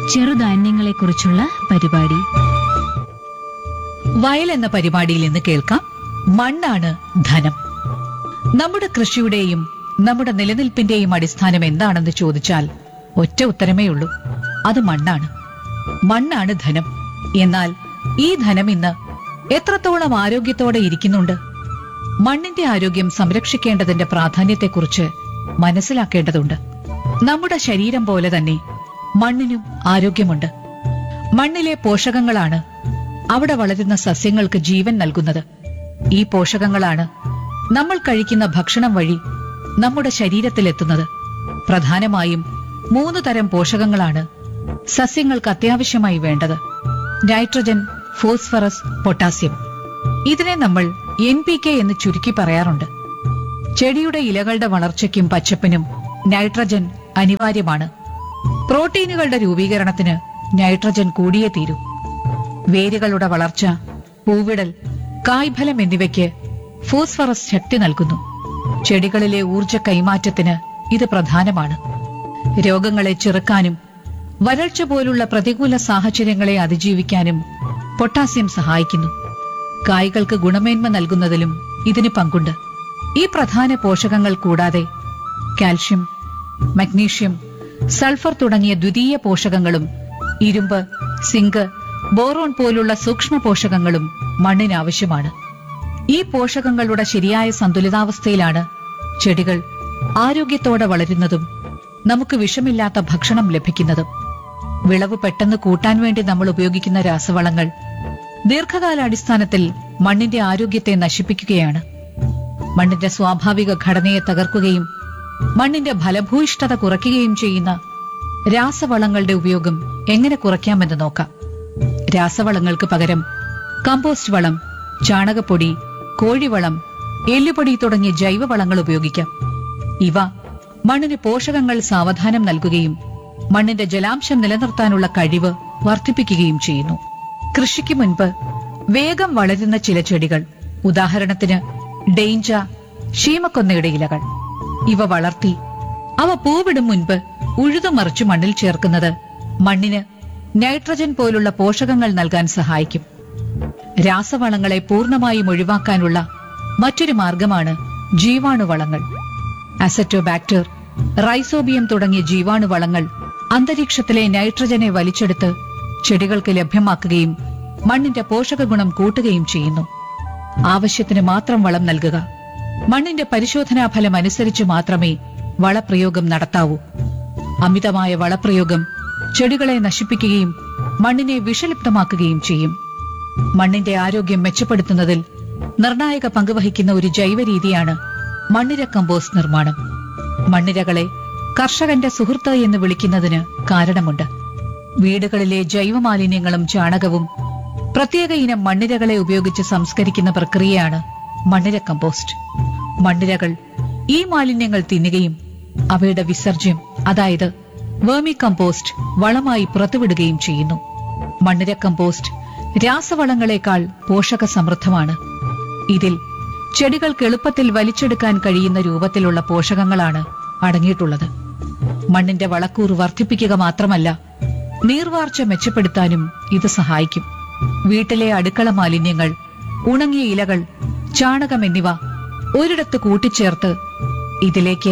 ചെറുധാന്യങ്ങളെക്കുറിച്ചുള്ള പരിപാടി വയൽ എന്ന പരിപാടിയിൽ ഇന്ന് കേൾക്കാം മണ്ണാണ് ധനം നമ്മുടെ കൃഷിയുടെയും നമ്മുടെ നിലനിൽപ്പിന്റെയും അടിസ്ഥാനം എന്താണെന്ന് ചോദിച്ചാൽ ഒറ്റ ഉത്തരമേ ഉള്ളൂ അത് മണ്ണാണ് മണ്ണാണ് ധനം എന്നാൽ ഈ ധനം ഇന്ന് എത്രത്തോളം ആരോഗ്യത്തോടെ ഇരിക്കുന്നുണ്ട് മണ്ണിന്റെ ആരോഗ്യം സംരക്ഷിക്കേണ്ടതിന്റെ പ്രാധാന്യത്തെക്കുറിച്ച് മനസ്സിലാക്കേണ്ടതുണ്ട് നമ്മുടെ ശരീരം പോലെ തന്നെ മണ്ണിനും ആരോഗ്യമുണ്ട് മണ്ണിലെ പോഷകങ്ങളാണ് അവിടെ വളരുന്ന സസ്യങ്ങൾക്ക് ജീവൻ നൽകുന്നത് ഈ പോഷകങ്ങളാണ് നമ്മൾ കഴിക്കുന്ന ഭക്ഷണം വഴി നമ്മുടെ ശരീരത്തിലെത്തുന്നത് പ്രധാനമായും മൂന്ന് തരം പോഷകങ്ങളാണ് സസ്യങ്ങൾക്ക് അത്യാവശ്യമായി വേണ്ടത് നൈട്രജൻ ഫോസ്ഫറസ് പൊട്ടാസ്യം ഇതിനെ നമ്മൾ എൻ പി കെ എന്ന് ചുരുക്കി പറയാറുണ്ട് ചെടിയുടെ ഇലകളുടെ വളർച്ചയ്ക്കും പച്ചപ്പിനും നൈട്രജൻ അനിവാര്യമാണ് പ്രോട്ടീനുകളുടെ രൂപീകരണത്തിന് നൈട്രജൻ കൂടിയേ തീരൂ വേരുകളുടെ വളർച്ച പൂവിടൽ കായ്ഫലം എന്നിവയ്ക്ക് ഫോസ്ഫറസ് ശക്തി നൽകുന്നു ചെടികളിലെ ഊർജ കൈമാറ്റത്തിന് ഇത് പ്രധാനമാണ് രോഗങ്ങളെ ചെറുക്കാനും വരൾച്ച പോലുള്ള പ്രതികൂല സാഹചര്യങ്ങളെ അതിജീവിക്കാനും പൊട്ടാസ്യം സഹായിക്കുന്നു കായ്കൾക്ക് ഗുണമേന്മ നൽകുന്നതിലും ഇതിന് പങ്കുണ്ട് ഈ പ്രധാന പോഷകങ്ങൾ കൂടാതെ കാൽഷ്യം മഗ്നീഷ്യം സൾഫർ തുടങ്ങിയ ദ്വിതീയ പോഷകങ്ങളും ഇരുമ്പ് സിങ്ക് ബോറോൺ പോലുള്ള സൂക്ഷ്മ പോഷകങ്ങളും മണ്ണിന് ആവശ്യമാണ് ഈ പോഷകങ്ങളുടെ ശരിയായ സന്തുലിതാവസ്ഥയിലാണ് ചെടികൾ ആരോഗ്യത്തോടെ വളരുന്നതും നമുക്ക് വിഷമില്ലാത്ത ഭക്ഷണം ലഭിക്കുന്നതും വിളവ് പെട്ടെന്ന് കൂട്ടാൻ വേണ്ടി നമ്മൾ ഉപയോഗിക്കുന്ന രാസവളങ്ങൾ ദീർഘകാലാടിസ്ഥാനത്തിൽ മണ്ണിന്റെ ആരോഗ്യത്തെ നശിപ്പിക്കുകയാണ് മണ്ണിന്റെ സ്വാഭാവിക ഘടനയെ തകർക്കുകയും മണ്ണിന്റെ ഫലഭൂയിഷ്ഠത കുറയ്ക്കുകയും ചെയ്യുന്ന രാസവളങ്ങളുടെ ഉപയോഗം എങ്ങനെ കുറയ്ക്കാമെന്ന് നോക്കാം രാസവളങ്ങൾക്ക് പകരം കമ്പോസ്റ്റ് വളം ചാണകപ്പൊടി കോഴിവളം എല്ലുപൊടി തുടങ്ങിയ ജൈവവളങ്ങൾ ഉപയോഗിക്കാം ഇവ മണ്ണിന് പോഷകങ്ങൾ സാവധാനം നൽകുകയും മണ്ണിന്റെ ജലാംശം നിലനിർത്താനുള്ള കഴിവ് വർദ്ധിപ്പിക്കുകയും ചെയ്യുന്നു കൃഷിക്ക് മുൻപ് വേഗം വളരുന്ന ചില ചെടികൾ ഉദാഹരണത്തിന് ഡെയിഞ്ച ഷീമക്കൊന്നയുടെ ഇലകൾ ഇവ വളർത്തി അവ പൂവിടും മുൻപ് ഉഴുതുമറിച്ചു മണ്ണിൽ ചേർക്കുന്നത് മണ്ണിന് നൈട്രജൻ പോലുള്ള പോഷകങ്ങൾ നൽകാൻ സഹായിക്കും രാസവളങ്ങളെ പൂർണ്ണമായും ഒഴിവാക്കാനുള്ള മറ്റൊരു മാർഗമാണ് ജീവാണുവളങ്ങൾ അസറ്റോബാക്ടർ റൈസോബിയം തുടങ്ങിയ ജീവാണുവളങ്ങൾ അന്തരീക്ഷത്തിലെ നൈട്രജനെ വലിച്ചെടുത്ത് ചെടികൾക്ക് ലഭ്യമാക്കുകയും മണ്ണിന്റെ പോഷക ഗുണം കൂട്ടുകയും ചെയ്യുന്നു ആവശ്യത്തിന് മാത്രം വളം നൽകുക മണ്ണിന്റെ പരിശോധനാ ഫലം അനുസരിച്ച് മാത്രമേ വളപ്രയോഗം നടത്താവൂ അമിതമായ വളപ്രയോഗം ചെടികളെ നശിപ്പിക്കുകയും മണ്ണിനെ വിഷലിപ്തമാക്കുകയും ചെയ്യും മണ്ണിന്റെ ആരോഗ്യം മെച്ചപ്പെടുത്തുന്നതിൽ നിർണായക പങ്കുവഹിക്കുന്ന ഒരു ജൈവ രീതിയാണ് മണ്ണിര കമ്പോസ്റ്റ് നിർമ്മാണം മണ്ണിരകളെ കർഷകന്റെ സുഹൃത്ത് എന്ന് വിളിക്കുന്നതിന് കാരണമുണ്ട് വീടുകളിലെ ജൈവമാലിന്യങ്ങളും ചാണകവും പ്രത്യേക ഇനം മണ്ണിരകളെ ഉപയോഗിച്ച് സംസ്കരിക്കുന്ന പ്രക്രിയയാണ് മണ്ണിര കമ്പോസ്റ്റ് മണ്ണിരകൾ ഈ മാലിന്യങ്ങൾ തിന്നുകയും അവയുടെ വിസർജ്യം അതായത് വേമി കമ്പോസ്റ്റ് വളമായി പുറത്തുവിടുകയും ചെയ്യുന്നു മണ്ണിര കമ്പോസ്റ്റ് രാസവളങ്ങളെക്കാൾ പോഷക സമൃദ്ധമാണ് ഇതിൽ ചെടികൾക്ക് എളുപ്പത്തിൽ വലിച്ചെടുക്കാൻ കഴിയുന്ന രൂപത്തിലുള്ള പോഷകങ്ങളാണ് അടങ്ങിയിട്ടുള്ളത് മണ്ണിന്റെ വളക്കൂറ് വർദ്ധിപ്പിക്കുക മാത്രമല്ല നീർവാർച്ച മെച്ചപ്പെടുത്താനും ഇത് സഹായിക്കും വീട്ടിലെ അടുക്കള മാലിന്യങ്ങൾ ഉണങ്ങിയ ഇലകൾ ചാണകം എന്നിവ ഒരിടത്ത് കൂട്ടിച്ചേർത്ത് ഇതിലേക്ക്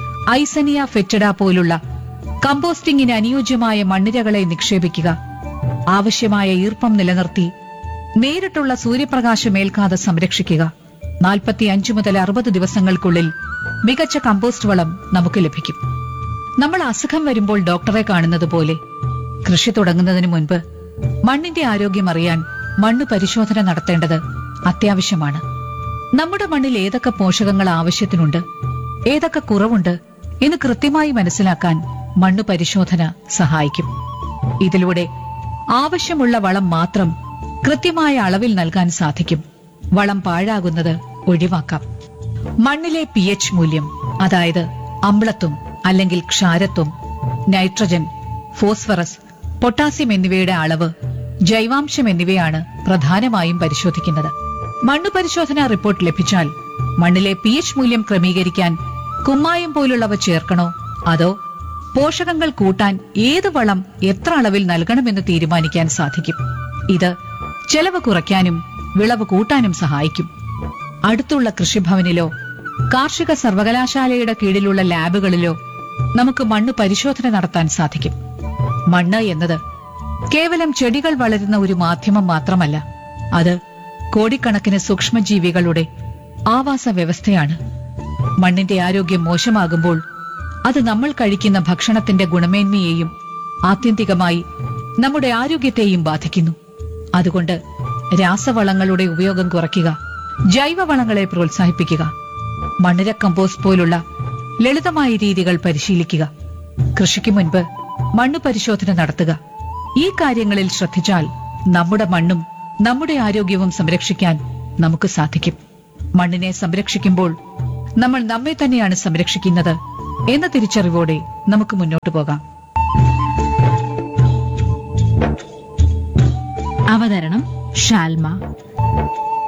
ഐസനിയ ഫെറ്റഡ പോലുള്ള കമ്പോസ്റ്റിംഗിന് അനുയോജ്യമായ മണ്ണിരകളെ നിക്ഷേപിക്കുക ആവശ്യമായ ഈർപ്പം നിലനിർത്തി നേരിട്ടുള്ള സൂര്യപ്രകാശം ഏൽക്കാതെ സംരക്ഷിക്കുക നാൽപ്പത്തി അഞ്ച് മുതൽ അറുപത് ദിവസങ്ങൾക്കുള്ളിൽ മികച്ച കമ്പോസ്റ്റ് വളം നമുക്ക് ലഭിക്കും നമ്മൾ അസുഖം വരുമ്പോൾ ഡോക്ടറെ കാണുന്നത് പോലെ കൃഷി തുടങ്ങുന്നതിന് മുൻപ് മണ്ണിന്റെ ആരോഗ്യം അറിയാൻ മണ്ണ് പരിശോധന നടത്തേണ്ടത് അത്യാവശ്യമാണ് നമ്മുടെ മണ്ണിൽ ഏതൊക്കെ പോഷകങ്ങൾ ആവശ്യത്തിനുണ്ട് ഏതൊക്കെ കുറവുണ്ട് എന്ന് കൃത്യമായി മനസ്സിലാക്കാൻ മണ്ണ് പരിശോധന സഹായിക്കും ഇതിലൂടെ ആവശ്യമുള്ള വളം മാത്രം കൃത്യമായ അളവിൽ നൽകാൻ സാധിക്കും വളം പാഴാകുന്നത് ഒഴിവാക്കാം മണ്ണിലെ പി എച്ച് മൂല്യം അതായത് അമ്ലത്വം അല്ലെങ്കിൽ ക്ഷാരത്വം നൈട്രജൻ ഫോസ്ഫറസ് പൊട്ടാസ്യം എന്നിവയുടെ അളവ് ജൈവാംശം എന്നിവയാണ് പ്രധാനമായും പരിശോധിക്കുന്നത് മണ്ണ് പരിശോധനാ റിപ്പോർട്ട് ലഭിച്ചാൽ മണ്ണിലെ പി എച്ച് മൂല്യം ക്രമീകരിക്കാൻ കുമ്മായം പോലുള്ളവ ചേർക്കണോ അതോ പോഷകങ്ങൾ കൂട്ടാൻ ഏത് വളം എത്ര അളവിൽ നൽകണമെന്ന് തീരുമാനിക്കാൻ സാധിക്കും ഇത് ചെലവ് കുറയ്ക്കാനും വിളവ് കൂട്ടാനും സഹായിക്കും അടുത്തുള്ള കൃഷിഭവനിലോ കാർഷിക സർവകലാശാലയുടെ കീഴിലുള്ള ലാബുകളിലോ നമുക്ക് മണ്ണ് പരിശോധന നടത്താൻ സാധിക്കും മണ്ണ് എന്നത് കേവലം ചെടികൾ വളരുന്ന ഒരു മാധ്യമം മാത്രമല്ല അത് കോടിക്കണക്കിന് സൂക്ഷ്മജീവികളുടെ ആവാസ വ്യവസ്ഥയാണ് മണ്ണിന്റെ ആരോഗ്യം മോശമാകുമ്പോൾ അത് നമ്മൾ കഴിക്കുന്ന ഭക്ഷണത്തിന്റെ ഗുണമേന്മയെയും ആത്യന്തികമായി നമ്മുടെ ആരോഗ്യത്തെയും ബാധിക്കുന്നു അതുകൊണ്ട് രാസവളങ്ങളുടെ ഉപയോഗം കുറയ്ക്കുക ജൈവവളങ്ങളെ പ്രോത്സാഹിപ്പിക്കുക മണ്ണിര കമ്പോസ്റ്റ് പോലുള്ള ലളിതമായ രീതികൾ പരിശീലിക്കുക കൃഷിക്ക് മുൻപ് മണ്ണ് പരിശോധന നടത്തുക ഈ കാര്യങ്ങളിൽ ശ്രദ്ധിച്ചാൽ നമ്മുടെ മണ്ണും നമ്മുടെ ആരോഗ്യവും സംരക്ഷിക്കാൻ നമുക്ക് സാധിക്കും മണ്ണിനെ സംരക്ഷിക്കുമ്പോൾ നമ്മൾ നമ്മെ തന്നെയാണ് സംരക്ഷിക്കുന്നത് എന്ന തിരിച്ചറിവോടെ നമുക്ക് മുന്നോട്ടു പോകാം അവതരണം ഷാൽമ